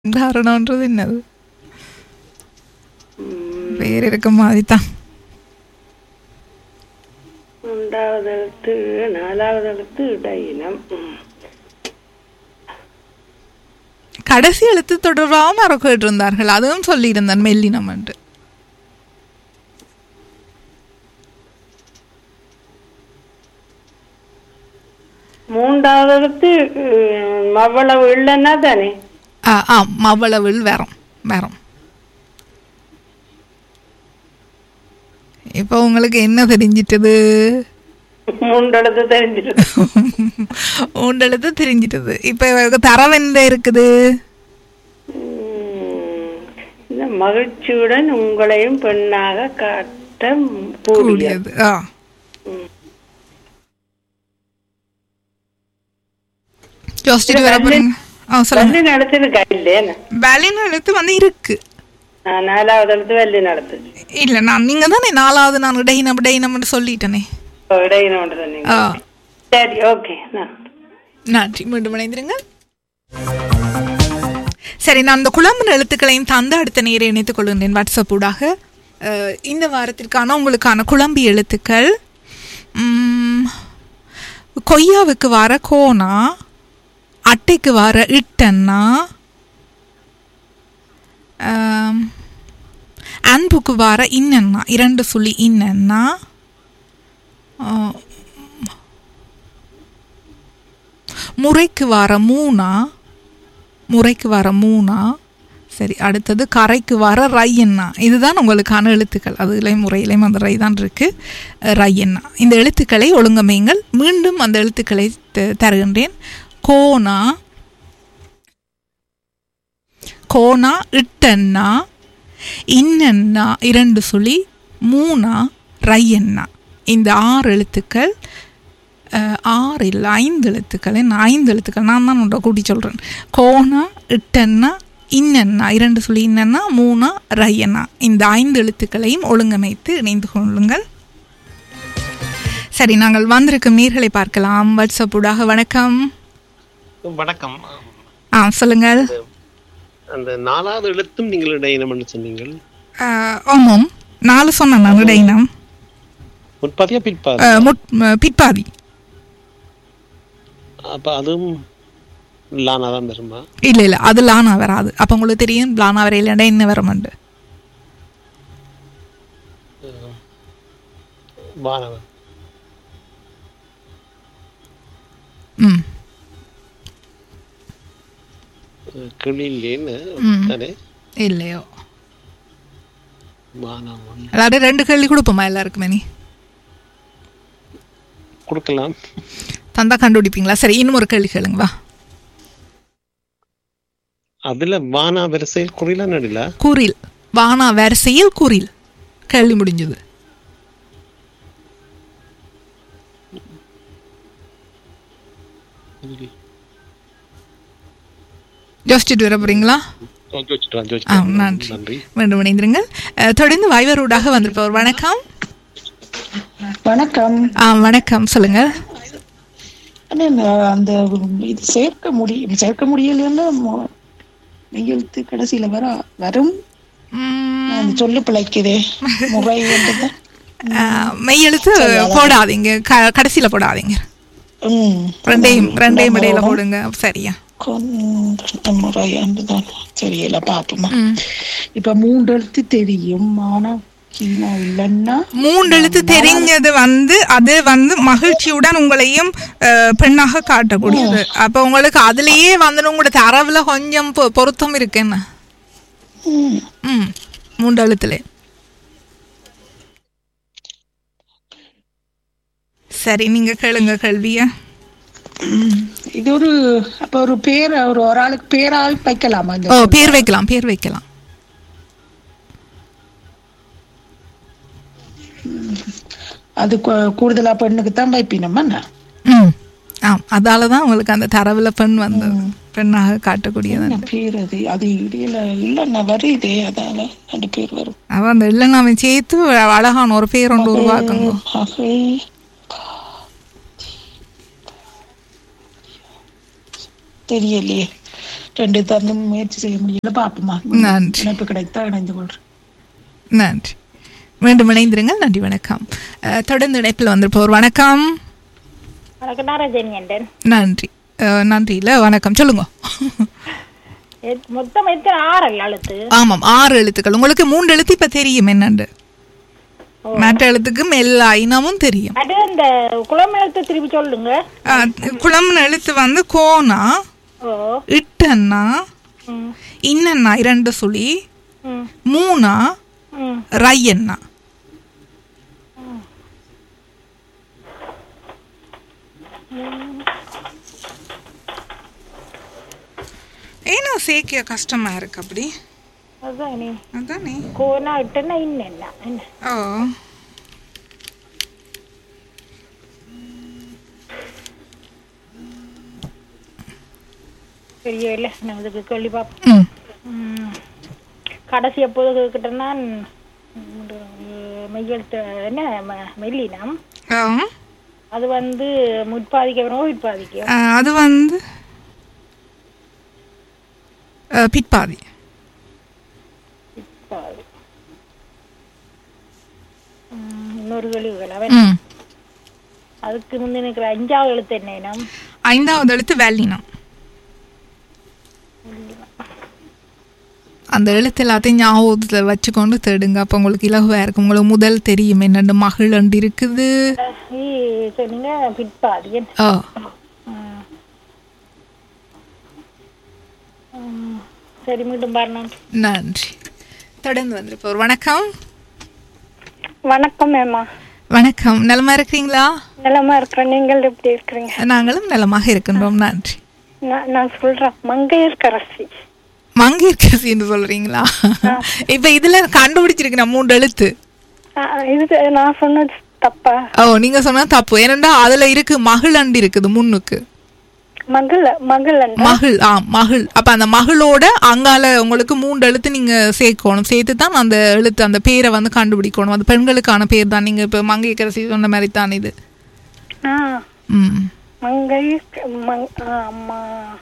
காரணம்ன்றது என்னது பேர் இருக்க மாதிரி தான் மூன்றாவது எழுத்து நாலாவது எழுத்து இடையினம் ம். கடைசி எழுத்து தொடர்பாக மறக்கிட்டு இருந்தார்கள் அதுவும் சொல்லியிருந்தான் மெல்லினம் என்று மூன்றாவது எழுத்து ம், அவ்வளவு இல்லைன்னா தானே ஆ ஆம் அவ்வளவில் வரும் வரும் இப்போ உங்களுக்கு என்ன தெரிஞ்சிட்டது மூன்று எழுத்து தெரிஞ்சிருக்கு உண்டெழுத்து தெரிஞ்சிட்டது இப்போ தரவெந்த இருக்குது ம், இந்த மகிழ்ச்சியுடன் உங்களையும் பெண்ணாக காட்ட கூடியது கூடியது ஆ யோசிச்சுட்டு வர போறீங்க ஆ சொல்லுங்க வள்ளி நடத்திருக்கா இல்லையா வேலின் எழுத்து வந்து இருக்கு நான் நாலாவது எழுத்து வள்ளி நடத்து இல்ல நான் நீங்க தானே நாலாவது நான் இடையினம் இடையினம்னு சொல்லிட்டேனே இடையினோட சொன்னீங்க ஆ சரி ஓகே நான் நன்றி மீண்டும் இணைந்திருங்கள் சரி நான் அந்த குழம்பு எழுத்துக்களையும் தந்து அடுத்த நேரம் இணைத்துக் கொள்கின்றேன் வாட்ஸ்அப் ஊடாக அஹ், இந்த வாரத்திற்கான உங்களுக்கான குழம்பி எழுத்துக்கள் உம், கொய்யாவுக்கு வர கோனா அட்டைக்கு வர இட்டன்னா ஆம், அன்புக்கு வர இன்னன்னா இரண்டு சொல்லி இன்னன்னா ஆ, முறைக்கு வர மூணா முறைக்கு வர மூணா சரி அடுத்தது கரைக்கு வர ரையண்ணா இதுதான் உங்களுக்கான எழுத்துக்கள் அதுலேயும் முறையிலையும் அந்த ரை தான் இருக்கு அஹ், ரையண்ணா இந்த எழுத்துக்களை ஒழுங்கமையுங்கள் மீண்டும் அந்த எழுத்துக்களை த- தருகின்றேன் கோனா கோனா இட்டண்ணா இன்னண்ணா இரண்டு சுழி மூணா ரையண்ணா இந்த ஆறு எழுத்துக்கள் அஹ், ஆறு இல்லை ஐந்து எழுத்துக்கள் என்ன ஐந்து எழுத்துக்கள் நான் தான் உன்னை கூட்டி சொல்கிறேன் கோனா இட்டன்னா இன்னன்னா இரண்டு சொல்லி இன்னன்னா மூணா ரையண்ணா இந்த ஐந்து எழுத்துக்களையும் ஒழுங்கமைத்து இணைந்து கொள்ளுங்கள் சரி நாங்கள் வந்திருக்கும் நீர்களை பார்க்கலாம் வாட்ஸ்அப் ஊடாக வணக்கம் வணக்கம் ஆ சொல்லுங்கள் அந்த நாலாவது எழுத்தும் நீங்கள் இடையினம்னு சொன்னீங்கள் அஹ், ஆமாம் நாலு சொன்னேன் நான் இடையினம் முற்பாதியா பிற்பாதி அஹ், முட் அஹ், பிற்பாதி அப்ப அதுவும் லானா தான் வருமா இல்லை இல்லை அது லானா வராது அப்போ உங்களுக்கு தெரியும் லானா வரையில் என்ன வரமாண்டு வானவன் ம் கிளிலேன்னு ம். தானே இல்லையோ வானவன் எல்லாரும் ரெண்டு கேள்வி கொடுப்போமா எல்லாருக்குமே நீ கொடுக்கலாம் தந்தா கண்டுபிடிப்பீங்களா சரி இன்னும் ஒரு கேள்வி கேளுங்க வா அதுல வானா வரிசையில் குறிலா நடில கூறில் வானா வரிசையில் கூறில் கேள்வி முடிஞ்சது யோசிச்சுட்டு வர போறீங்களா ஜோதிச்சுட்டு ஆ ஜோதிச்சுட்டு நன்றி நன்றி மீண்டும் இணைந்திருங்கள் அஹ், தொடர்ந்து வாய்வரூடாக வந்திருப்பவர் வணக்கம் வணக்கம் ஆ வணக்கம் சொல்லுங்க அண்ணே, நான் அந்த இது சேர்க்க முடியும் சேர்க்க முடியலன்னா மொ- மெய்யெழுத்து கடைசியில வர வரும் ம், அந்த சொல்லு பிழைக்குதே முறை என்றுதான். அஹ், மெய்யெழுத்து போடாதீங்க க- கடைசியில போடாதீங்க ம். ரெண்டையும் ரெண்டையும் இடையில போடுங்க சரியா கொண்ட முறை என்றுதான் தெரியல பாப்போமா ம். இப்ப மூன்று எழுத்து தெரியும் ஆனா கீழே இல்லைன்னா மூன்று எழுத்து தெரிஞ்சது வந்து அது வந்து மகிழ்ச்சியுடன் உங்களையும் அஹ், பெண்ணாக காட்டக்கூடியது அப்ப உங்களுக்கு அதுலயே வந்து உங்களோட தரவுல கொஞ்சம் பொ- பொருத்தம் இருக்கு என்ன ம். ம் மூன்று எழுத்துல சரி நீங்க கேளுங்க கேள்விய ம். இது ஒரு அப்ப ஒரு பேர் ஒரு ஒரு ஆளுக்கு பேரால் வைக்கலாமா இந்த ஓ பேர் வைக்கலாம் பேர் வைக்கலாம் அது கூ- கூடுதலா பெண்ணுக்கு தான் வைப்பினமா ம் ஆம் அதால தான் உங்களுக்கு அந்த தரவுல பெண் வந்தது பெண்ணாக காட்டக்கூடியது என்ன பேர் அது அது இடையில இல்லைன்னா வருதே அதால அந்த பேர் வரும் அவன் அந்த இல்லைன்னு சேர்த்து அழகான ஒரு பேர் ஒன்று உருவாக்குங்க ஆகவே தெரியலையே ரெண்டு தந்து முயற்சி செய்ய முடியல பாப்போமா நன்றி. இணைப்பு கிடைத்தா இணைந்து கொள்றேன் நன்றி மீண்டும் இணைந்திருங்கள் நன்றி வணக்கம் அஹ், தொடர்ந்து இணைப்பில் வந்திருப்போர் வணக்கம் வணக்கம் நான் ரஜினி என்றேன் நன்றி அஹ், நன்றி இல்லை வணக்கம் சொல்லுங்க எத்- மொத்தம் எத்தனை ஆறல் அழுத்து ஆமாம் ஆறு எழுத்துக்கள் உங்களுக்கு மூன்று எழுத்து இப்ப தெரியும் என்னண்டு மற்ற எழுத்துக்கும் எல்லா இனமும் தெரியும் அது இந்த குளம் எழுத்து திருப்பி சொல்லுங்க அஹ், குளம்னு எழுத்து வந்து கோனா ஓ இட்டன்னா ம் இன்னன்னா இரண்டு சுழி ம் மூணா ம் ரையண்ணா ஏன்னா சேர்க்க கஷ்டமா இருக்கு அப்படி அதுதான் நீ அதானே கோனா இட்டுன்னா இன்னும் என்ன என்ன ஓ பெரிய இல்லை நான் இதுக்கு கேள்வி பார்ப்போம் ம் ம். கடைசி எப்போது கேட்கிட்டேன்னா மெய்யெழுத்து என்ன ம- மெல்லினம் ஆ. அது வந்து முற்பாதிக்க வரும் உட்பாதிக்கும் அஹ், அது வந்து அஹ், பிற்பாதி பாதி. ம், இன்னொரு கேள்வி அவன் ம் அதுக்கு முந்தி இருக்கிற அஞ்சாவது எழுத்து என்ன இனம் ஐந்தாவது எழுத்து வேலினம் அந்த எழுத்து எல்லாத்தையும் ஞாபகத்தில் வச்சுக்கொண்டு தேடுங்க அப்போ உங்களுக்கு இலகுவாக இருக்கும் உங்களுக்கு முதல் தெரியும் என்னென்ன மகள் அண்டு இருக்குது கடைசி சொன்னீங்க பிற்பாதி என்ன? ஓ ம். ம். சரி மீண்டும் பாருங்க நன்றி தொடர்ந்து வந்திருப்போர் வணக்கம் வணக்கம் மேமா வணக்கம் நலமா இருக்கிறீங்களா நலமா இருக்கிறேன் நீங்கள் எப்படி இருக்கிறீங்க நாங்களும் நலமாக இருக்கின்றோம் நன்றி நான் நான் சொல்றேன் மங்கையர்கரசி மங்கேற்கரசி என்று சொல்றீங்களா இப்ப இதுல கண்டுபிடிச்சிருக்கு நான் மூன்று எழுத்து ஆ, இது நான் சொன்னது தப்பா ஓ நீங்க சொன்னா தப்பு ஏனண்டா அதுல இருக்கு மகள் அண்டு இருக்குது முன்னுக்கு மகள் மகள் அண்ட் மகள் ஆ மகள் அப்ப அந்த மகளோட அங்கால உங்களுக்கு மூன்று எழுத்து நீங்க சேர்க்கணும் சேர்த்து தான் அந்த எழுத்து அந்த பேரை வந்து கண்டுபிடிக்கணும் அது பெண்களுக்கான பேர் தான் நீங்க இப்ப மங்கையரசி சொன்ன மாதிரி தான் இது ஆ ம் மங்கை மங் ஆ, அம்மா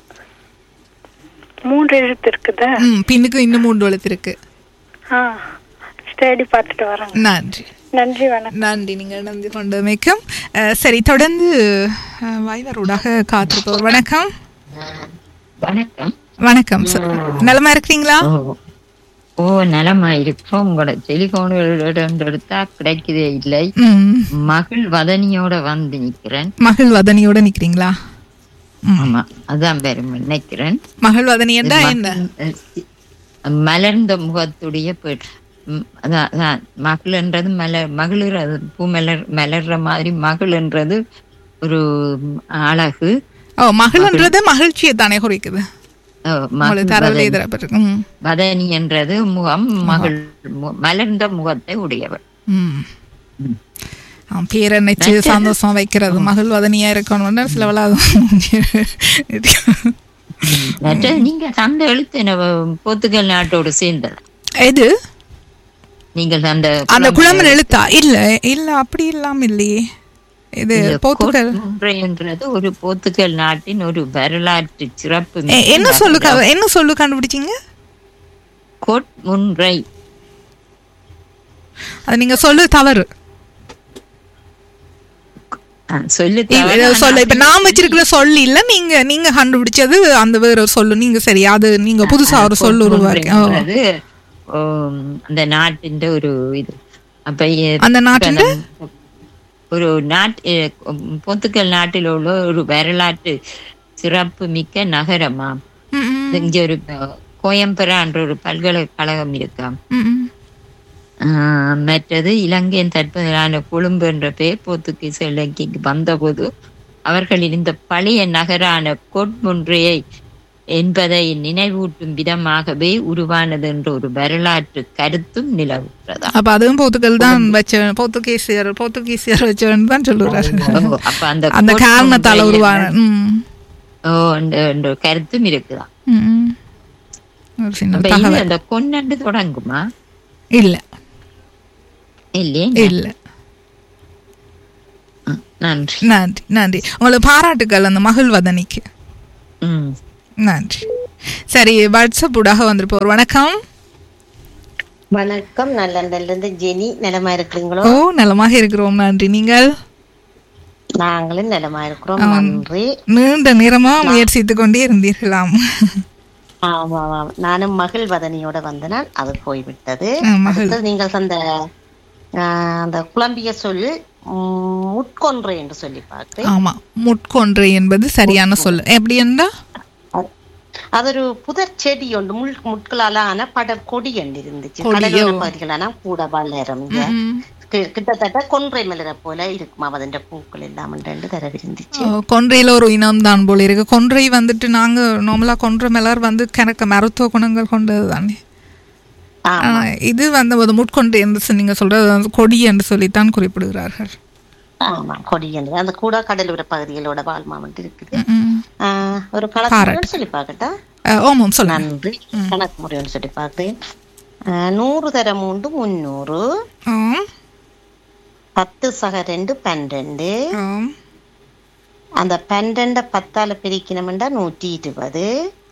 மூன்று எழுத்து இருக்குதா ம் பின்னுக்கு இன்னும் மூன்று எழுத்து இருக்கு ஆ ஸ்டடி பார்த்துட்டு வரேங்க நன்றி நன்றி வணக்கம் நன்றி நீங்க நடந்து கொண்டமைக்கும் அஹ், சரி தொடர்ந்து அஹ், வாய்வரோடாக காத்திருப்போர் வணக்கம் வணக்கம் வணக்கம் சார் நலமா இருக்கிறீங்களா ஓ ஓ நலமா இருக்கும் உங்களோட டெலிபோன் எடுத்தா கிடைக்கதே இல்லை ம் மகள் வதனியோட வந்து நிக்கிறேன் மகள் வதனியோட நிக்கிறீங்களா ஆமா அதான் பெரும் நினைக்கிறேன் மகள் வதனி என்றா என்ன மலர்ந்த முகத்துடைய பெண் ம், அதான் அதான் மகள்ன்றது மலர் மகளிர் பூ மலர் மலர்ற மாதிரி மகள்ன்றது ஒரு அழகு ஓ மகள்ன்றது மகிழ்ச்சியை தானே குறிக்குது ஓ, மகள் உங்களுக்கு தரவிலே வதனி. தரப்பட்டிருக்கு ம் வதனி என்றது முகம் மகள் மு- மலர்ந்த முகத்தை உடையவர் ம் ஆ, பேரை நினைச்சு சந்தோஷம் வைக்கிறது மகள் வதனியா இருக்கணும்னு சில மற்ற நீங்க அந்த எழுத்து என்ன போர்த்துகல் நாட்டோடு சேர்ந்தது எது நீங்கள் அந்த அந்த குழம்பன் எழுத்தா இல்ல இல்ல அப்படி இல்லாம இல்லையே இது போர்த்துகல் என்றது ஒரு போர்த்துகல் நாட்டின் ஒரு வரலாற்று சிறப்பு எ- என்ன சொல்லு க- என்ன சொல்லு கண்டுபிடிச்சீங்க கோட்முன்றை அது நீங்க சொல்லு தவறு சொல்லு இல்ல, இத சொல்லு இப்ப நான் வச்சிருக்கிற சொல்லு இல்ல நீங்க நீங்க கண்டுபிடிச்சது அந்த வேற ஒரு சொல்லு நீங்க சரி அது நீங்க புதுசா ஒரு சொல்லு உருவாக்கி ஓ. என்றது, உம், அந்த நாட்டின் ஒரு இது அப்ப எ- அந்த நாட்டின் இப்ப நம்ம ஒரு நாட்டு போர்த்துகல் நாட்டில் உள்ள ஒரு வரலாற்று சிறப்பு மிக்க நகரமா ம், ம், இங்க ஒரு அஹ், கோயம்பரா என்ற ஒரு பல்கலைக்கழகம் இருக்காம் ம், ம். ஆஹ் மற்றது இலங்கையின் தற்போதையான கொழும்பு என்ற பெயர் போர்த்துகீஸ் இலங்கைக்கு வந்தபோது அவர்கள் இந்த பழைய நகரான கோட்முன்றையை என்பதை நினைவூட்டும் விதமாகவே உருவானது என்ற ஒரு வரலாற்று கருத்தும் நிலவுகிறதா அப்ப அதுவும் போர்த்துகல் தான் வச்ச போர்த்துகீசியர் போர்த்துகீசியர் வச்சவன் தான் சொல்லுறாரு அப்ப அந்த அந்த காரணத்தால கோட்முன்றை உருவான ம், ஓ, என்ற- என்ற கருத்தும் இருக்குதாம் ம், ம். ஒரு சின்ன அப்ப இது தகவல் அந்த கொன்னண்டு தொடங்குமா இல்ல இல்லையே இல்ல ம், நன்றி நன்றி நன்றி உங்களுக்கு பாராட்டுக்கள் அந்த மகள் வதனிக்கு ம் நன்றி சரி வாட்ஸ்அப் ஊடாக வந்துருப்போம் வணக்கம் வணக்கம் நல்லண்டல்ல இருந்து ஜெனி நிலமா இருக்கிறீங்களோ ஓ நலமாக இருக்கிறோம் நன்றி நீங்கள் நாங்களும் நிலமா இருக்கிறோம் ஆம். நன்றி நீண்ட நேரமா முயற்சித்துக் கொண்டே இருந்தீர்களாம் ஆமா ஆமா நானும் மகள் வதனியோட வந்தனால் அது போய்விட்டது ஆ, மகள். அடுத்தது நீங்கள் அந்த ஆஹ், அந்த குழம்பிய சொல் உம், முட்கொன்றை என்று சொல்லி பார்த்தேன் ஆமா முட்கொன்றை என்பது சரியான சொல் எப்படி என்றா அது ஒரு புதர் செடி ஒன்று முள் முட்களால ஆன படர் கொடி ஒன்று இருந்துச்சு கொடியோ? கடலோர பகுதிகளான கூட வளரும் இங்க. ம். கி- கிட்டத்தட்ட கொன்றை மலரை போல இருக்குமா அதன் பூக்கள் எல்லாம் ரெண்டு தர இருந்துச்சு ஓ, கொன்றையில ஒரு இனம் தான் போல இருக்கு கொன்றை வந்துட்டு நாங்க நார்மலா கொன்றை மலர் வந்து கணக்க மருத்துவ குணங்கள் கொண்டது தானே ஆமா ஆனா, இது வந்து ஒரு முட்கொன்றை என்று சொ- நீங்க சொல்றது வந்து கொடி என்று சொல்லித்தான் குறிப்பிடுகிறார்கள் ஆமா கொடி என்று அந்த கூட கடலோர பகுதிகளோட வாழ்மாமட்டு இருக்குது ம். ஆஹ் ஒரு கணக்கு சொல்லி பார்க்கட்டா அஹ், ஓமம் சொல்லுங்க நன்றி கணக்கு முறைன்னு சொல்லி பார்த்தேன் ஆஹ் நூறு தர மூன்று முந்நூறு ஆம் பத்து சக ரெண்டு பன்னெண்டு ஆம் அந்த பன்னெண்ட பத்தால பிரிக்கணும்டா நூற்றி இருபது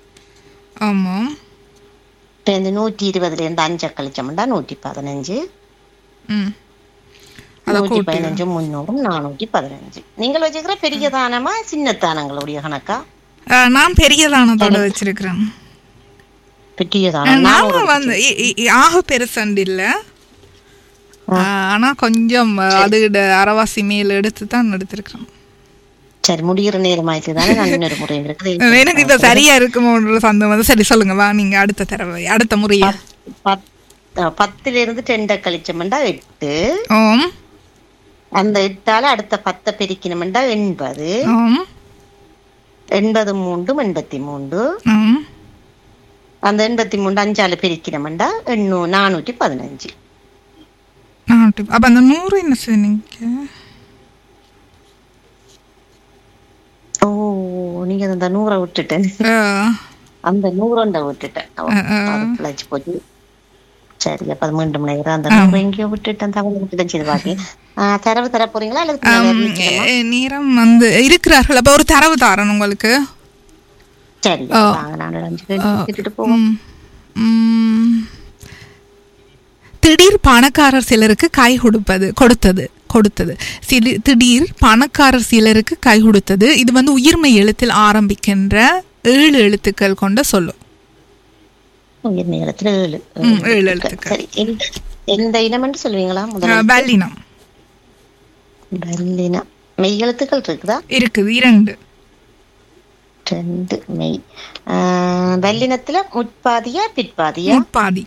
ஆமாம் இப்ப இந்த நூற்றி இருபதுல இருந்து அஞ்சை கழிச்சோம்டா நூற்றி பதினஞ்சு ம் அதை நூற்றி கூட்டி பதினஞ்சு முந்நூறு நானூற்றி பதினஞ்சு நீங்கள் வச்சுக்கிற பெரிய தானமா சின்ன தானங்களுடைய கணக்கா அஹ், நான் பெரிய தானத்தோட வச்சிருக்கிறேன் பெரிய அஹ், தானம் நாம வந்து இ- இ- இ- ஆக பெருசண்டு இல்ல அஹ், ஆனா கொஞ்சம் அஹ், அது அறவாசி மேல் எடுத்து தான் எடுத்திருக்கிறேன் சரி முடிகிற நேரம் ஆயிட்டு தானே நான் இன்னொரு முறை இருக்குது எனக்கு இப்ப சரியா இருக்குமோன்ற சந்தம் வந்து சரி சொல்லுங்க வா நீங்க அடுத்த தடவை அடுத்த முறையா பத்- அஹ் பத்துல இருந்து டெண்ட கழிச்சோம்டா எட்டு ஓம் அந்த எட்டால அடுத்த பத்தை பிரிக்கணும்டா எண்பது ஓம் எண்பது மூன்று எண்பத்தி மூன்று ஓம் அந்த எண்பத்தி மூன்று அஞ்சால பிரிக்கணும்டா எண்ணூ நானூற்றி பதினஞ்சு நாட்டு அப்ப அந்த நூறு என்ன சொன்னீங்க ஓ நீங்க அந்த நூறை விட்டுட்டேன் அஹ், அந்த நூறொண்ட விட்டுட்டேன் ஓ, அஹ், அஹ். அது பிழைச்சு போச்சு சரி அப்ப அது மீண்டும் நேரம் அந்த நூறு எங்கேயோ விட்டுட்டேன் தகவல் விட்டுட்டேன் சரி பாக்கி ஆஹ் தரவு தர போறீங்களா அல்லது பின்னாடி ஆம், அறிவிக்கணுமா? எ- நேரம் வந்து இருக்கிறார்கள் அப்ப ஒரு தரவு தாரன் உங்களுக்கு சரி ஆ. வாங்க நான் ஒரு அஞ்சு கேள்வி கேட்டுட்டு போவோம் ம். ம். திடீர் பணக்காரர் சிலருக்கு கை கொடுப்பது கொடுத்தது கொடுத்தது சிலி திடீர் பணக்காரர் சிலருக்கு கை கொடுத்தது இது வந்து உயிர்மை எழுத்தில் ஆரம்பிக்கின்ற ஏழு எழுத்துக்கள் கொண்ட சொல்லும் உயிர் நேரத்துல ஏழு ம், ஏழு எழுத்துக்கள். சரி எந்த- எந்த இனம் என்று சொல்லுவீங்களா முதல்ல அஹ், வல்லினம் வெள்ளினா மெய் எழுத்துக்கள் இருக்குதா இருக்குது இரண்டு ரெண்டு மெய் ஆஹ் வெள்ளினத்துல முற்பாதியா பிற்பாதியா முப்பாதி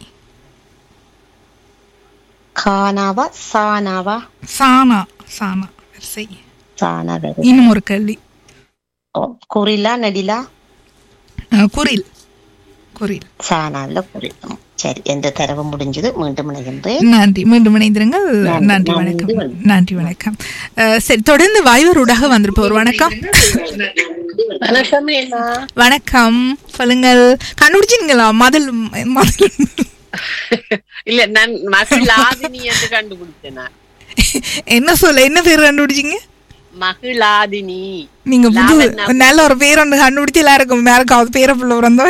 கானாவா சானாவா சானா சானா வரிசை சானா வரும் இன்னும் ஒரு கேள்வி ஓ, குறிலா நடிலா அஹ், குரில் குரில் சானாவில் குறிக்கும் சரி எந்த தரவு முடிஞ்சது மீண்டும் இணைகின்றேன் நன்றி மீண்டும் இணைந்திருங்கள் நன்றி, நன்றி நன்றி, வணக்கம் வணக்கம். நன்றி வணக்கம் அஹ், சரி தொடர்ந்து வாய்வரூடாக வந்திருப்போர் வணக்கம் வணக்கம் சொல்லுங்கள் கண்டுபிடிச்சிங்களா மதில் மதில் இல்ல நான் மகள் ஆதினி என்று கண்டுபிடிச்சேன் நான் என்ன சொல்ல என்ன பேர் கண்டுபிடிச்சிங்க மகிழாதினி நீங்க புது லாவண்யா. நல்ல ஒரு பேர் ஒன்று கண்டுபிடிச்சு எல்லாருக்கும் யாருக்காவது பேர பிள்ளை பிறந்தா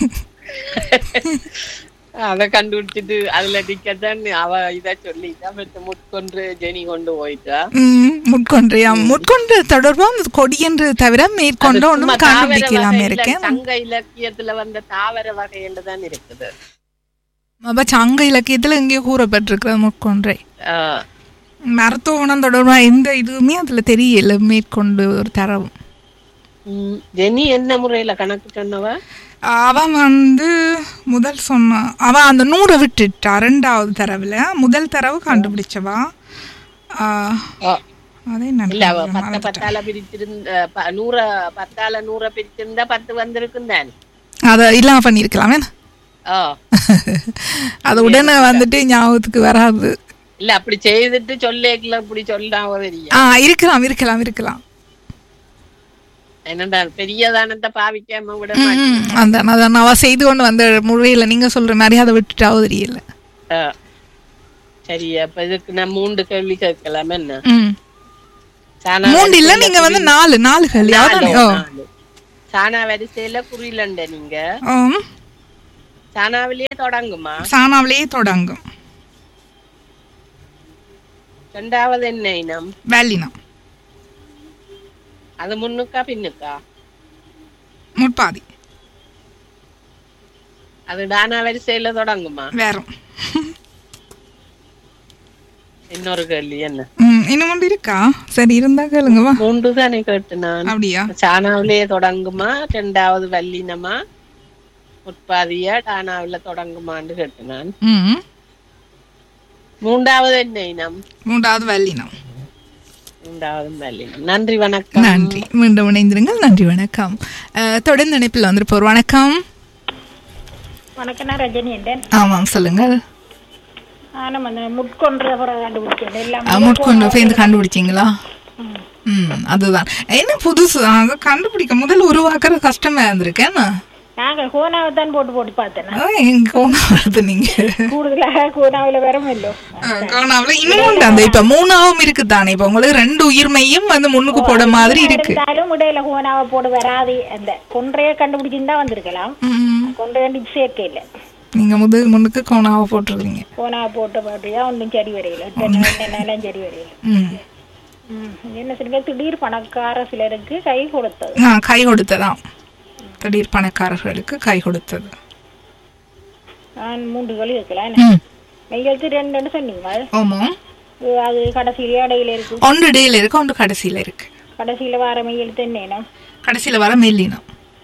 அத கண்டுபிடிச்சிட்டு அதுல டிக்கெட் அவ இத சொல்லிட்டா மத்த முட்கொன்று ஜெனி கொண்டு போயிட்டா ம், முட்கொன்றையா முட்கொண்டு தொடர்பா அந்த கொடி என்று தவிர மேற்கொண்டு அது ஒன்றும் சும்மா தாவர கண்டுபிடிக்கலாம வகையில, இருக்கேன் சங்க இலக்கியத்துல வந்த தாவர வகையில தான் இருக்குது அப்ப சங்க இலக்கியத்துல எங்கேயோ கூறப்பட்டிருக்கிறது முட்கொன்றை ஆஹ் மருத்துவ குணம் தொடர்பா எந்த இதுவுமே அதுல தெரியல மேற்கொண்டு ஒரு தரவும் உம், ஜெனி என்ன முறையில கணக்கு சொன்னவ அவன் வந்து முதல் சொன்னா அவன் அந்த நூறை விட்டுட்டா ரெண்டாவது தரவுல முதல் தரவு கண்டுபிடிச்சவா ஆ, அதே இல்ல அவ நினைக்கிறேன், பத்த மறந்துட்டேன். பத்தால பிரிச்சிருந்த ப- நூற பத்தால நூற பிரிச்சிருந்தா பத்து வந்திருக்கும் தான் அதை இல்லாம பண்ணிருக்கலாமே ஆ அது உடனே வந்துட்டு ஞாபகத்துக்கு வராது இல்ல அப்படி செய்துட்டு சொல்லேக்கல இப்படி சொல்லாம தெரியும் ஆ இருக்கலாம் இருக்கலாம் இருக்கலாம் என்னடா பெரிய தானத்தை பாவிக்காம விட ம், மாட்டேன் ம், அதான் அதான் அவ செய்து கொண்டு வந்த முறையில நீங்க சொல்ற மாதிரி அதை விட்டுட்டாவோ தெரியல ஆ. சரி அப்ப இதுக்கு நான் மூன்று கேள்வி கேட்கலாம் என்ன ம் சானா மூன்று இல்ல நீங்க வந்து நாலு நாலு கேள்வி நாலு, அதானே ஓ நாலு. சானா வரிசையில குறியிலண்ட நீங்க ஆம் சானாவிலேயே தொடங்குமா சானாவிலேயே தொடங்கும் ரெண்டாவது என்ன இனம் வேலினம் அது முன்னுக்கா பின்னுக்கா முற்பாதி அது டானா வரிசையில தொடங்குமா வேறும் இன்னொரு கேள்வி என்ன ம் இன்னும் ஒன்று இருக்கா சரி இருந்தா கேளுங்க வா மூன்று தானே கேட்டு நான் அப்படியா சானாவிலேயே தொடங்குமா ரெண்டாவது வல்லினமா முற்பாதியா டானாவில தொடங்குமான்னு கேட்டு நான் ம் மூன்றாவது என்ன இனம் மூன்றாவது வேலினம் மூன்றாவது வல்லினம் நன்றி வணக்கம் நன்றி மீண்டும் இணைந்திருங்கள் நன்றி வணக்கம் அஹ், தொடர்ந்து இணைப்பில் வந்திருப்போர் வணக்கம் வணக்கம் நான் ரஜினி என்றேன் ஆமாம் சொல்லுங்கள் ஆனா அந்த முட்கொன்ற பிறகு கண்டுபிடிச்சேன் எல்லாம் அமௌண்ட் கொண்டு போய் கண்டுபிடிச்சிங்களா ம் அதுதான் என்ன புதுசு அதை கண்டுபிடிக்க முதல்ல உருவாக்குற கஷ்டமா இருந்திருக்கேன் நாங்க கோனாவை தான் போட்டு போட்டு பார்த்தேன் எங்க கோணா வருது நீங்க கூடுதலாக கோனாவில வரமில்லோ கோணாவில் இன்னும் உண்டு அந்த இப்ப மூணாவும் இருக்குதானே இப்ப உங்களுக்கு ரெண்டு உயிர்மையும் வந்து முன்னுக்கு போட மாதிரி இருக்கு இருந்தாலும் இடையில கோனாவை போட்டு வராது அந்த கொன்றைய கண்டுபிடிச்சிருந்தா வந்திருக்கலாம் ம். கொன்றை கண்டு சேர்க்க இல்ல நீங்க முது முன்னுக்கு கோணாவை போட்டுருக்கீங்க கோனாவை போட்டு பாட்டியா ஒன்றும் சரி வரையில என்னெல்லாம் சரி வரையில ம் ம், என்ன சொல்லுங்க திடீர் பணக்கார சிலருக்கு கை கொடுத்தது ஆ கை கொடுத்ததாம் திடீர் பணக்காரர்களுக்கு கை கொடுத்தது நான் மூன்று வழி இருக்கலாம் ம் மெய்யெழுத்து ரெண்டுன்னு சொன்னீங்க ஆமா அது கடைசியில இடையில இருக்கு ஒன்று இடையில இருக்கு ஒன்று கடைசியில இருக்கு கடைசியில வர மெய்யெழுத்து என்ன கடைசியில வர மெல்லினம்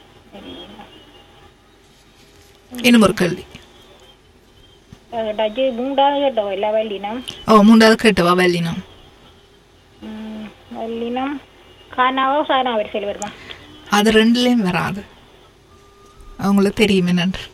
இன்னும் ஒரு கேள்வி டச்சு மூன்றாவது கேட்டோம் இல்ல வல்லினம் ஓ மூன்றாவது கேட்டவா வெள்ளினம் ம், வல்லினம் காணாவோ சாணா வரிசையில் வருமா அது ரெண்டுலயும் வராது அவங்களுக்கு தெரியுமே நன்று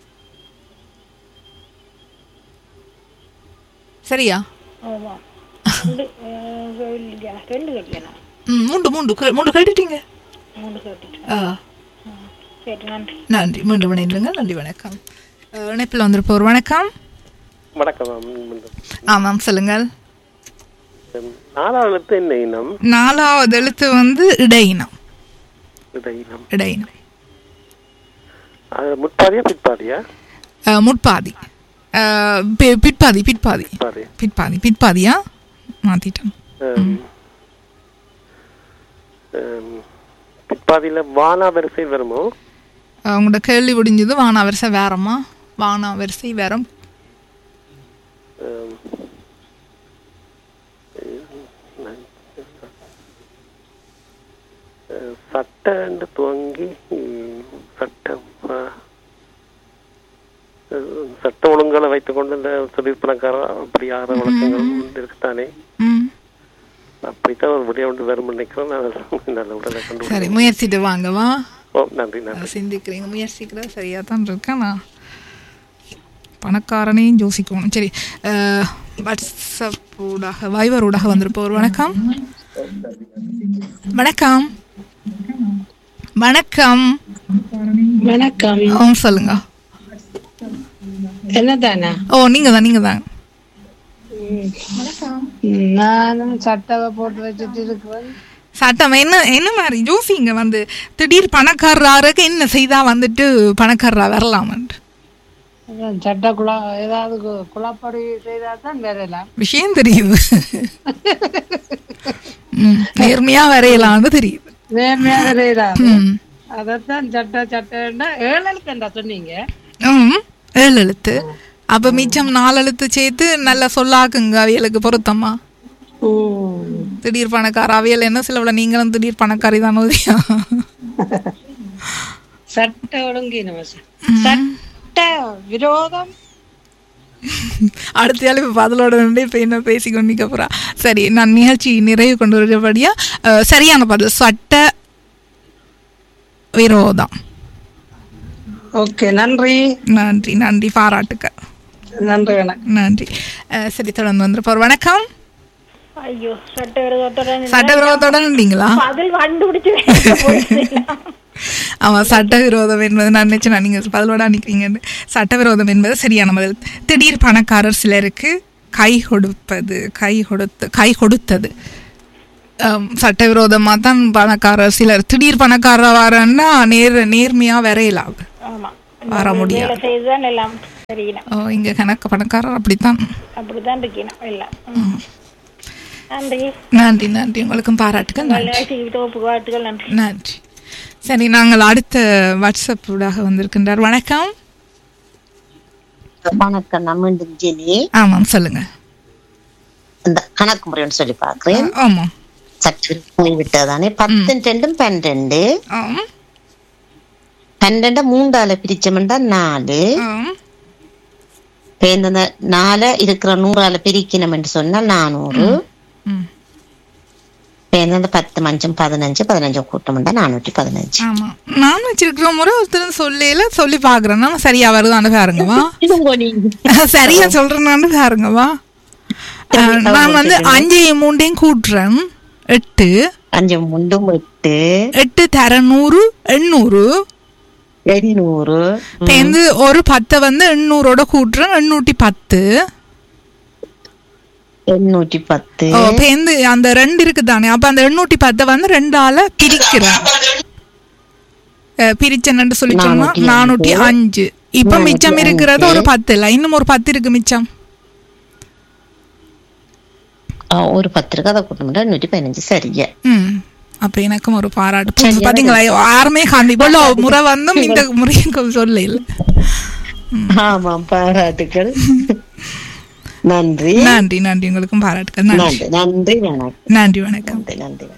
சரியா ஆமா ரெண்டு அஹ், வெள்ளியா? ரெண்டு கட்டியணும் ம் மூன்று மூன்று கே- மூன்று கேட்டுட்டீங்க மூணு கட்டிட்டு ஆ சரி நன்றி நன்றி மீண்டும் இணைந்துருங்க நன்றி வணக்கம் அஹ், இணைப்பில் வந்திருப்போர் வணக்கம் வணக்கம் மேம். மீண்டும். ஆமாம் சொல்லுங்கள் நாலாவது எழுத்து என்ன இனம் நாலாவது எழுத்து வந்து இடையினம் இந்த இனம் இடையினம் அது முற்பாதியா பிற்பாதியா அஹ், முற்பாதி அஹ், பி- பிற்பாதி பிற்பாதி பாதி பிற்பாதி பிற்பாதியா மாத்திட்டேன் ஆம். ஆம். பிற்பாதியில வானா வரிசை வருமோ உங்களோட கேள்வி முடிஞ்சது வானா வரிசை வேறம்மா வானா வரிசை வேறம் ஆம். அஹ், சட்டண்டு துவங்கி ம், சட்டம் ஆ. அஹ், சட்ட ஒழுங்குகளை வைத்துக் கொண்டு இந்த தொழிற்பணக்கார அப்படி ஆற வழக்கங்கள் உண்டு இருக்குத்தானே ம் அப்படித்தான் ஒரு முடிய ஒன்று வரும் நினைக்கிறேன் நான் நல்ல உடலை கண்டு சரி முயற்சிட்டு வாங்கவா ஓ நன்றி நன்றி சிந்திக்கிறீங்க முயற்சிக்கிறது சரியாக தான் இருக்கேன் நான் பணக்காரனையும் யோசிக்கணும் சரி அஹ், வாட்ஸ்அப் ஊடாக வைவர் ஊடாக வந்திருப்போர் வணக்கம் வணக்கம் வணக்கம் வணக்கம் ஆ சொல்லுங்க என்னதானா ஓ நீங்க தான் நீங்க தான் நானும் சட்டவை போட்டு வச்சுட்டு இருக்கிறேன் சட்டம் என்ன என்ன மாதிரி யோசிங்க வந்து திடீர் பணக்காரராருக்கு என்ன செய்தா வந்துட்டு பணக்காரரா வரலாமன்ட்டு அதான் சட்ட குழா ஏதாவது கு- குழாப்படி செய்தா தான் வரலாம் விஷயம் தெரியுது ம், நேர்மையா வரையலாம்னு தெரியுது நேர்மையா வரையலாம் ம். அதைத்தான் சட்ட சட்டம்னா ஏழு எழுத்துண்டா சொன்னீங்க ம் ஏழு எழுத்து அப்ப மிச்சம் நாலு எழுத்து சேர்த்து நல்லா சொல்லாக்குங்க அவியலுக்கு பொருத்தமா திடீர் பணக்கார அவியல் என்ன சிலவுல நீங்களும் திடீர் பணக்காரி தான் உதவியா சட்ட ஒழுங்கு நம்ம சட்ட விரோதம் அடுத்த ஆள் இப்போ பதிலோட நின்று இப்போ என்ன பேசி கொண்டிருக்க போறா சரி நான் நிகழ்ச்சி நிறைவு கொண்டு வரபடியா அஹ், சரியான பதில் சட்ட விரோதம் ஓகே நன்றி நன்றி நன்றி பாராட்டுக்கள் நன்றி வணக்கம் நன்றி அஹ், சரி தொடர்ந்து வந்துருப்போம் வணக்கம் ஐயோ சட்ட விரோதத்தோட சட்டவிரோதத்தோட நின்றீங்களா பதில் கண்டுபிடிச்சு போயிடுச்சு. ஆமா சட்டவிரோதம் என்பது நான் நினைச்சேன் நீங்க பதிலோட நிற்கிறீங்கன்னு சட்டவிரோதம் என்பது சரியான பதில் திடீர் பணக்காரர் சிலருக்கு கை கொடுப்பது கை கொடுத்து கை கொடுத்தது அம், சட்டவிரோதமா தான் பணக்காரர் சிலர் திடீர் பணக்காரர் வரன்னா நேர் நேர்மையா வரையலாம் ஆமா வர முடியாது வேலை செய்துதான் எல்லாம் தெரியணும் ஓ, இங்க கணக்கு பணக்காரர் அப்படித்தான் அப்படித்தான் இருக்கணும் எல்லாம் ம். நன்றி நன்றி நன்றி உங்களுக்கும் பாராட்டுகள் நன்றி நிகழ்ச்சி தொகுப்பு வாழ்த்துக்கள் நன்றி நன்றி சரி நாங்கள் அடுத்த வாட்ஸ்அப் ஊடாக வந்திருக்கின்றார் வணக்கம் வணக்கம் நான் மீண்டும் ஜெனி ஆமாம் சொல்லுங்க இந்த கணக்கு முறைன்னு சொல்லி பாக்குறேன் ஆமாம் சற்று விட்டதானே பத்து ரெண்டும் பன்னெண்டு ஆம் பன்னெண்டு மூண்டால பிரிச்சோம்னா நாலு ஆம் இப்ப இந்த நால இருக்கிற நூறால பிரிக்கணும் என்று சொன்னால் நானூறு ம். இப்ப இந்த பத்து மஞ்சம் பதினஞ்சு பதினஞ்சு கூட்டம்னா நானூற்றி பதினஞ்சு ஆமா நான் வச்சிருக்கிற முறை ஒருத்தர் சொல்லல சொல்லி பாக்குறேன் நம்ம சரியா வருதான்னு பாருங்கவா சரியா சொல்றேன்னு பாருங்கவா அஹ், நான் வந்து அஞ்சையும் மூண்டையும் கூட்டுறேன் எட்டு அஞ்சு முண்டும் எட்டு எட்டு தர நூறு எண்ணூறு எண்ணூறு இப்ப வந்து ஒரு பத்தை வந்து எண்ணூறோட கூட்டுறேன் எண்ணூற்றி பத்து எண்ணூற்றி பத்து ஓ, இப்ப வந்து அந்த ரெண்டு இருக்குதானே அப்ப அந்த எண்ணூற்றி பத்தை வந்து ரெண்டால பிரிக்கிறேன் அஹ், பிரிச்சேன்னு சொல்லி சொன்னா நானூத்தி நானூற்றி அஞ்சு. அஞ்சு இப்ப நானூத்தி மிச்சம் இருக்கிறது அஞ்சு. ஒரு பத்து இல்ல இன்னும் ஒரு பத்து இருக்கு மிச்சம் ஆ, ஒரு பத்து இருக்கு அதை கூட்டம்னா எண்ணூற்றி பதினஞ்சு சரியா ம் அப்ப எனக்கும் ஒரு பாராட்டு புதுசு பாத்தீங்களா யாருமே காண்பி இவ்வளவு முறை வந்தும் இந்த முறையும் சொல்ல இல்ல ஆமாம் பாராட்டுகள் நன்றி நன்றி நன்றி உங்களுக்கும் பாராட்டுகள் நன்றி நன்றி நன்றி வணக்கம் நன்றி வணக்கம் நன்றி நன்றி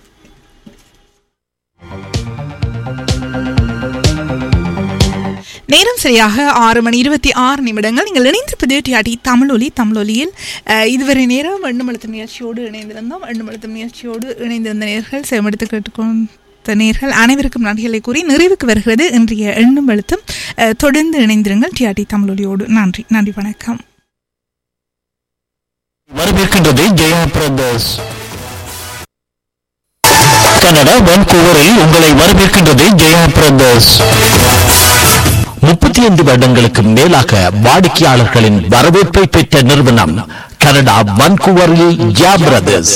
நேரம் சரியாக ஆறு மணி இருபத்தி ஆறு நிமிடங்கள் நீங்கள் இணைந்திருப்பது டிஆடி தமிழொலி தமிழொலியில் அஹ், இதுவரை நேரம் எண்ணுமழுத்த முயற்சியோடு இணைந்திருந்தோம் எண்ணுமழுத்த முயற்சியோடு இணைந்திருந்த நேர்கள் செவமெடுத்து கேட்டுக்கொண்ட நேர்கள் அனைவருக்கும் நன்றிகளை கூறி நிறைவுக்கு வருகிறது இன்றைய எண்ணும் எழுத்தும் அஹ், தொடர்ந்து இணைந்திருங்கள் டிஆடி தமிழொலியோடு நன்றி நன்றி வணக்கம் வரவேற்கின்றது ஜெயா பிரதர்ஸ் கனடா வான்கூவரில் உங்களை வரவேற்கின்றது ஜெயா பிரதர்ஸ் முப்பத்தி ஐந்து வருடங்களுக்கு மேலாக வாடிக்கையாளர்களின் வரவேற்பை பெற்ற நிறுவனம் கனடா வான்கூவரில் ஜெயா பிரதர்ஸ்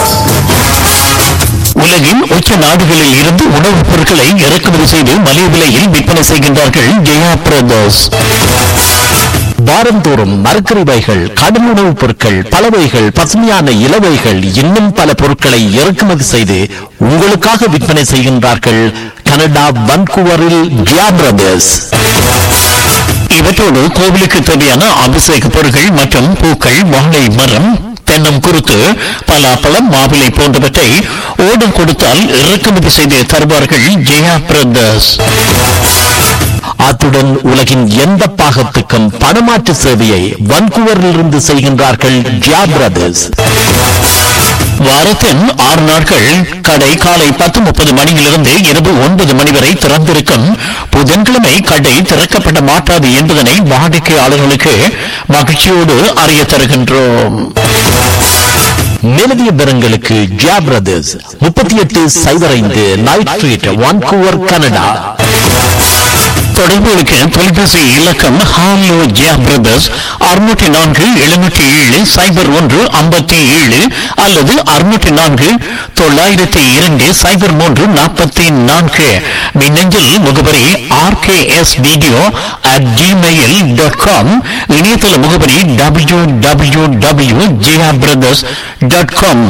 உலகின் உச்ச நாடுகளில் இருந்து உணவுப் பொருட்களை இறக்குமதி செய்து மலிவு விலையில் விற்பனை செய்கின்றார்கள் ஜெயா பிரதர்ஸ் வாரந்தோறும் மரக்கறிவைகள் கடும் உணவுப் பொருட்கள் பலவைகள் பசுமையான இலவைகள் இன்னும் பல பொருட்களை இறக்குமதி செய்து உங்களுக்காக விற்பனை செய்கின்றார்கள் கனடா வன்கூவரில் ஜியா பிரதர்ஸ் இவற்றோடு கோவிலுக்கு தேவையான அபிஷேக பொருட்கள் மற்றும் பூக்கள் வாழை மரம் தென்னம் குருத்து பலாப்பழம் மாவிலை போன்றவற்றை ஓடம் கொடுத்தால் இறக்குமதி செய்து தருவார்கள் ஜெயா பிரதர்ஸ் அத்துடன் உலகின் எந்த பாகத்துக்கும் பணமாற்று சேவையை வன்கூவரிலிருந்து செய்கின்றார்கள் ஜியா பிரதர்ஸ் வாரத்தின் ஆறு நாட்கள் கடை காலை பத்து முப்பது மணியிலிருந்து இரவு ஒன்பது மணி வரை திறந்திருக்கும் புதன்கிழமை கடை திறக்கப்பட மாட்டாது என்பதனை வாடிக்கையாளர்களுக்கு மகிழ்ச்சியோடு அறிய தருகின்றோம் மேலதிக விவரங்களுக்கு ஜியா பிரதர்ஸ் முப்பத்தி எட்டு சைபர் ஐந்து நைட் ஸ்ட்ரீட் வான்கூவர் கனடா தொடர்புகளுக்கு தொலைபேசி இலக்கம் ஹாலோ ஜியா பிரதர்ஸ் அறுநூற்றி நான்கு எழுநூற்றி ஏழு சைபர் ஒன்று ஐம்பத்தி ஏழு அல்லது அறுநூற்றி நான்கு தொள்ளாயிரத்தி இரண்டு சைபர் மூன்று நாற்பத்தி நான்கு மின்னஞ்சல் முகவரி RKS video at Gmail dot com இணையதள முகவரி W W W Jaya brothers dot com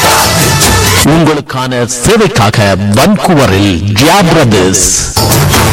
உங்களுக்கான சேவைக்காக வன்கூவரில் ஜியா பிரதர்ஸ்